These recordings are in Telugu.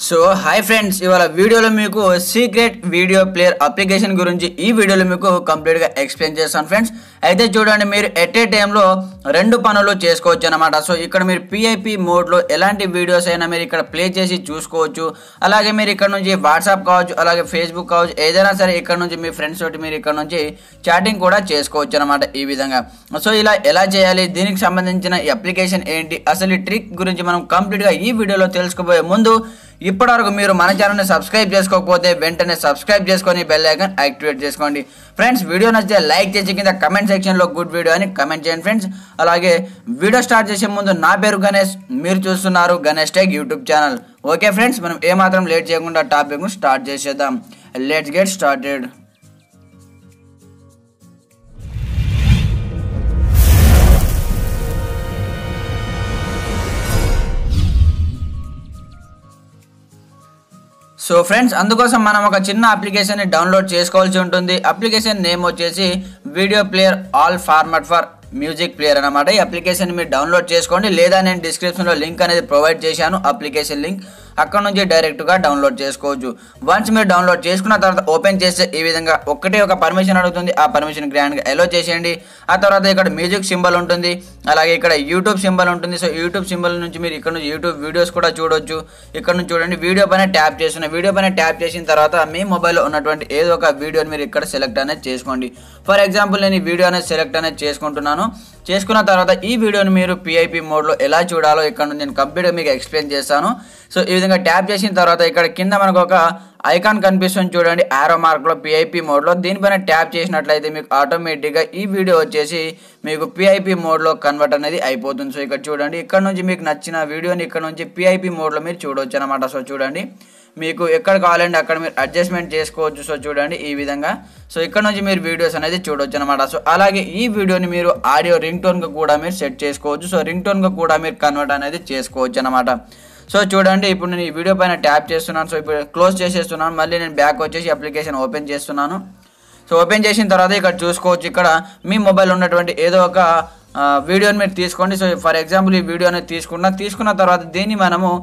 సో హాయ్ ఫ్రెండ్స్ ఇవాళ వీడియోలో మీకు సీక్రెట్ వీడియో ప్లేయర్ అప్లికేషన్ గురించి ఈ వీడియోలో మీకు కంప్లీట్గా ఎక్స్ప్లెయిన్ చేస్తాను ఫ్రెండ్స్ అయితే చూడండి మీరు ఎట్ ఏ టైంలో రెండు పనులు చేసుకోవచ్చు అనమాట సో ఇక్కడ మీరు పిఐపి మోడ్లో ఎలాంటి వీడియోస్ అయినా మీరు ఇక్కడ ప్లే చేసి చూసుకోవచ్చు అలాగే మీరు ఇక్కడ నుంచి వాట్సాప్ కావచ్చు అలాగే ఫేస్బుక్ కావచ్చు ఏదైనా సరే ఇక్కడ నుంచి మీ ఫ్రెండ్స్ తోటి మీరు ఇక్కడ నుంచి చాటింగ్ కూడా చేసుకోవచ్చు అనమాట ఈ విధంగా సో ఇలా ఎలా చేయాలి దీనికి సంబంధించిన ఈ అప్లికేషన్ ఏంటి అసలు ఈ ట్రిక్ గురించి మనం కంప్లీట్గా ఈ వీడియోలో తెలుసుకోబోయే ముందు ఇప్పటివరకు మీరు మన ఛానల్ని సబ్స్క్రైబ్ చేసుకోకపోతే వెంటనే సబ్స్క్రైబ్ చేసుకొని బెల్ ఐకాన్ యాక్టివేట్ చేసుకోండి ఫ్రెండ్స్ వీడియో నచ్చితే లైక్ చేసి కింద కమెంట్ సెక్షన్లో గుడ్ వీడియో అని కమెంట్ చేయండి ఫ్రెండ్స్ అలాగే వీడియో స్టార్ట్ చేసే ముందు నా పేరు గణేష్ మీరు చూస్తున్నారు Ganesh tech YouTube channel okay friends మనం ఏమాత్రం లేట్ చేయకుండా టాపిక్ స్టార్ట్ చేసేద్దాం let's get started so friends అందుకోసం మనం ఒక చిన్న అప్లికేషన్ని డౌన్లోడ్ చేసుకోవాల్సి ఉంటుంది అప్లికేషన్ నేమ్ వచ్చేసి video player all format for music player అనమాట ఈ అప్లికేషన్ మీరు డౌన్లోడ్ చేసుకోండి లేదా నేను డిస్క్రిప్షన్లో లింక్ అనేది ప్రొవైడ్ చేశాను అప్లికేషన్ లింక్ అక్కడ నుంచి డైరెక్ట్గా డౌన్లోడ్ చేసుకోవచ్చు వన్స్ మీరు డౌన్లోడ్ చేసుకున్న తర్వాత ఓపెన్ చేస్తే ఈ విధంగా ఒకటే ఒక పర్మిషన్ అడుగుతుంది ఆ పర్మిషన్ గ్రాండ్గా ఎలో చేసేయండి ఆ తర్వాత ఇక్కడ మ్యూజిక్ సింబల్ ఉంటుంది అలాగే ఇక్కడ యూట్యూబ్ సింబల్ ఉంటుంది సో యూట్యూబ్ సింబల్ నుంచి మీరు ఇక్కడ నుంచి యూట్యూబ్ వీడియోస్ కూడా చూడొచ్చు ఇక్కడ నుంచి చూడండి వీడియో పైన ట్యాప్ చేస్తున్న వీడియో పైన ట్యాప్ చేసిన తర్వాత మీ మొబైల్లో ఉన్నటువంటి ఏదో ఒక వీడియోని మీరు ఇక్కడ సెలెక్ట్ అనేది చేసుకోండి ఫర్ ఎగ్జాంపుల్ నేను ఈ వీడియో అనేది సెలెక్ట్ అనేది చేసుకుంటున్నాను చేసుకున్న తర్వాత ఈ వీడియోని మీరు పిఐపి మోడ్లో ఎలా చూడాలో ఇక్కడ నుంచి నేను కంప్లీట్గా మీకు ఎక్స్ప్లెయిన్ చేస్తాను సో ఈ విధంగా ట్యాప్ చేసిన తర్వాత ఇక్కడ కింద మనకు ఒక ఐకాన్ కనిపిస్తుంది చూడండి ఆరో మార్క్లో పిఐపి మోడ్లో దీనిపైన ట్యాప్ చేసినట్లయితే మీకు ఆటోమేటిక్గా ఈ వీడియో వచ్చేసి మీకు పిఐపి మోడ్లో కన్వర్ట్ అనేది అయిపోతుంది సో ఇక్కడ చూడండి ఇక్కడ నుంచి మీకు నచ్చిన వీడియోని ఇక్కడ నుంచి పిఐపి మోడ్లో మీరు చూడవచ్చు అనమాట సో చూడండి మీకు ఎక్కడ కావాలంటే అక్కడ మీరు అడ్జస్ట్మెంట్ చేసుకోవచ్చు సో చూడండి ఈ విధంగా సో ఇక్కడ నుంచి మీరు వీడియోస్ అనేది చూడవచ్చు అనమాట సో అలాగే ఈ వీడియోని మీరు ఆడియో రింగ్ టోన్గా కూడా మీరు సెట్ చేసుకోవచ్చు సో రింగ్ టోన్గా కూడా మీరు కన్వర్ట్ అనేది చేసుకోవచ్చు అనమాట సో చూడండి ఇప్పుడు నేను ఈ వీడియో పైన ట్యాప్ చేస్తున్నాను సో ఇప్పుడు క్లోజ్ చేసేస్తున్నాను మళ్ళీ నేను బ్యాక్ వచ్చేసి అప్లికేషన్ ఓపెన్ చేస్తున్నాను సో ఓపెన్ చేసిన తర్వాత ఇక్కడ చూసుకోవచ్చు ఇక్కడ మీ మొబైల్ ఉన్నటువంటి ఏదో ఒక వీడియోని మీరు తీసుకోండి సో ఫర్ ఎగ్జాంపుల్ ఈ వీడియో అనేది తీసుకున్నా తీసుకున్న తర్వాత దీన్ని మనము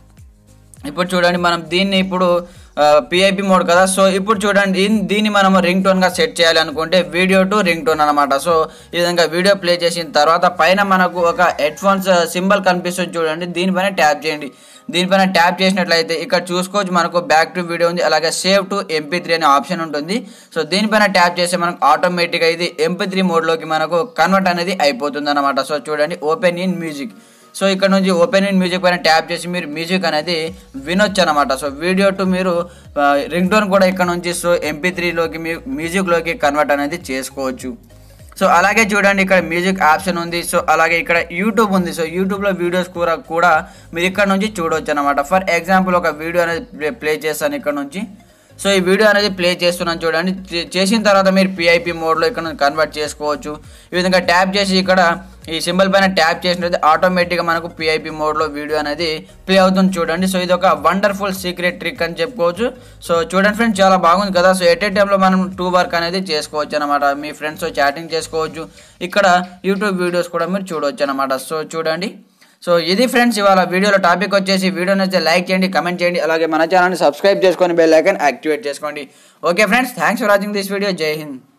ఇప్పుడు చూడండి మనం దీన్ని ఇప్పుడు పిఐపి మోడ్ కదా సో ఇప్పుడు చూడండి దీన్ని మనం రింగ్ టోన్గా సెట్ చేయాలి అనుకుంటే వీడియో టు రింగ్ టోన్ అనమాట సో ఈ విధంగా వీడియో ప్లే చేసిన తర్వాత పైన మనకు ఒక హెడ్ ఫోన్స్ సింబల్ కనిపిస్తుంది చూడండి దీనిపైన ట్యాప్ చేయండి దీనిపైన ట్యాప్ చేసినట్లయితే ఇక్కడ చూసుకోవచ్చు మనకు బ్యాక్ టు వీడియో ఉంది అలాగే సేవ్ టు ఎంపీ త్రీ అనే ఆప్షన్ ఉంటుంది సో దీనిపైన ట్యాప్ చేస్తే మనకు ఆటోమేటిక్గా ఇది ఎంపీ త్రీ మోడ్లోకి మనకు కన్వర్ట్ అనేది అయిపోతుంది అనమాట సో చూడండి ఓపెన్ ఇన్ మ్యూజిక్ సో ఇక్కడ నుంచి ఓపెన్ ఇన్ మ్యూజిక్ పైన ట్యాప్ చేసి మీరు మ్యూజిక్ అనేది వినొచ్చు అనమాట సో వీడియో టు మీరు రింగ్ టోన్ కూడా ఇక్కడ నుంచి సో ఎంపీ త్రీలోకి మీ మ్యూజిక్లోకి కన్వర్ట్ అనేది చేసుకోవచ్చు సో అలాగే చూడండి ఇక్కడ మ్యూజిక్ ఆప్షన్ ఉంది సో అలాగే ఇక్కడ యూట్యూబ్ ఉంది సో యూట్యూబ్లో వీడియోస్ కూడా కూడా మీరు ఇక్కడ నుంచి చూడవచ్చు అనమాట ఫర్ ఎగ్జాంపుల్ ఒక వీడియో అనేది ప్లే చేస్తాను ఇక్కడ నుంచి సో ఈ వీడియో అనేది ప్లే చేస్తున్నాను చూడండి చేసిన తర్వాత మీరు పిఐపి మోడ్లో ఇక్కడ కన్వర్ట్ చేసుకోవచ్చు ఈ విధంగా ట్యాప్ చేసి ఇక్కడ ఈ సింబల్ పైన ట్యాప్ చేసినది ఆటోమేటిక్గా మనకు పిఐపి మోడ్లో వీడియో అనేది ప్లే అవుతుంది చూడండి సో ఇది ఒక వండర్ఫుల్ సీక్రెట్ ట్రిక్ అని చెప్పుకోవచ్చు సో చూడండి ఫ్రెండ్స్ చాలా బాగుంది కదా సో ఎట్ ఏ టైంలో మనం టూ వర్క్ అనేది చేసుకోవచ్చు అనమాట మీ ఫ్రెండ్స్తో చాటింగ్ చేసుకోవచ్చు ఇక్కడ యూట్యూబ్ వీడియోస్ కూడా మీరు చూడవచ్చు అనమాట సో చూడండి సో ఇది ఫ్రెండ్స్ ఇవాళ వీడియోలో టాపిక్ వచ్చేసి వీడియో నచ్చితే లైక్ చేయండి కమెంట్ చేయండి అలాగే మన ఛానల్ని సబ్స్క్రైబ్ చేసుకొని బెల్ ఐకాన్ యాక్టివేట్ చేసుకోండి okay friends thanks for watching this video జై హింద్